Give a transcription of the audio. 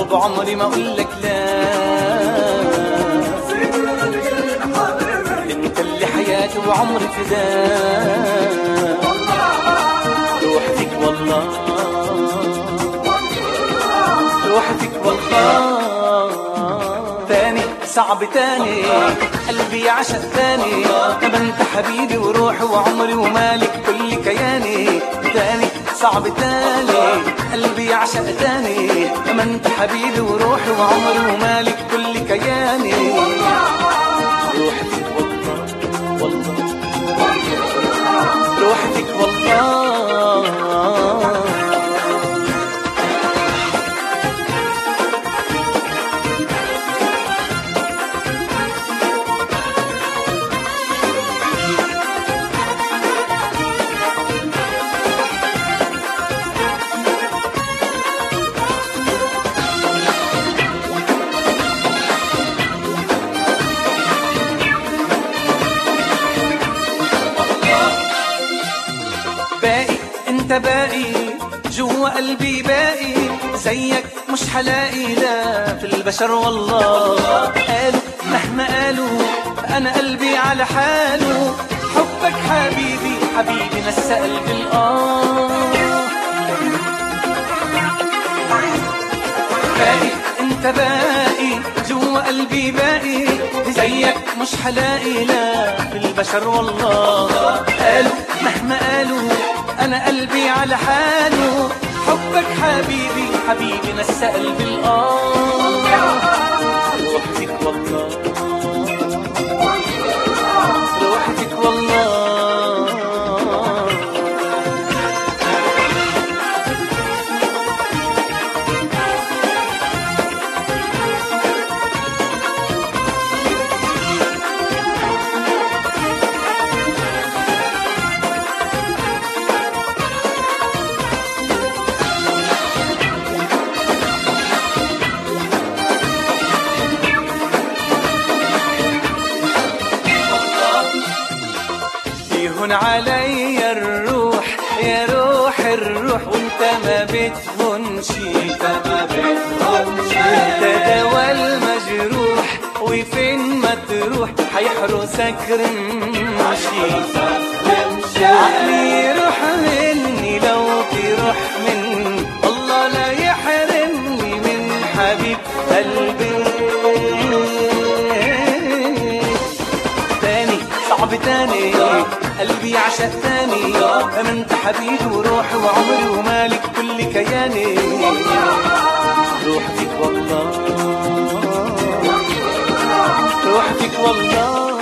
بعمري ما اقول لك لا انت اللي حياتي وعمري فداك روحي فيك والله روحي فيك والله تاني صعب تاني قلبي عشق تاني طب انت حبيبي وروحي وعمري ومالك كل كياني تاني صعب تاني قلبي عشق تاني طب انت حبيبي وروحي وعمري ومالك كل كياني روحي فيك والله والله روحي فيك والله باقي انت باقي جوا قلبي باقي زيك مش حلاقي لا في البشر والله قالوا مهما قالوا انا قلبي على حاله حبك حبيبي حبيبي نسى قلبي الآه باقي انت باقي جوا قلبي باقي زيك مش حلاقي لا في البشر والله قالوا مهما قالوا انا قلبي على حاله حبك حبيبي حبيبي نسى قلبي الآه روحتك والله روحتك والله يهون علي الروح يا روح الروح وانت ما بتهونش انت ما بتهونش انت دوا المجروح وفين ما تروح حيحرسك رمشي عقلي يروح مني لو تروح مني الله لا يحرمني من حبيب قلبي تاني صعب تاني قلبي عشق تاني انت حبيبي وروحي وعمري ومالك كل كياني روحي فيك والله روحي فيك والله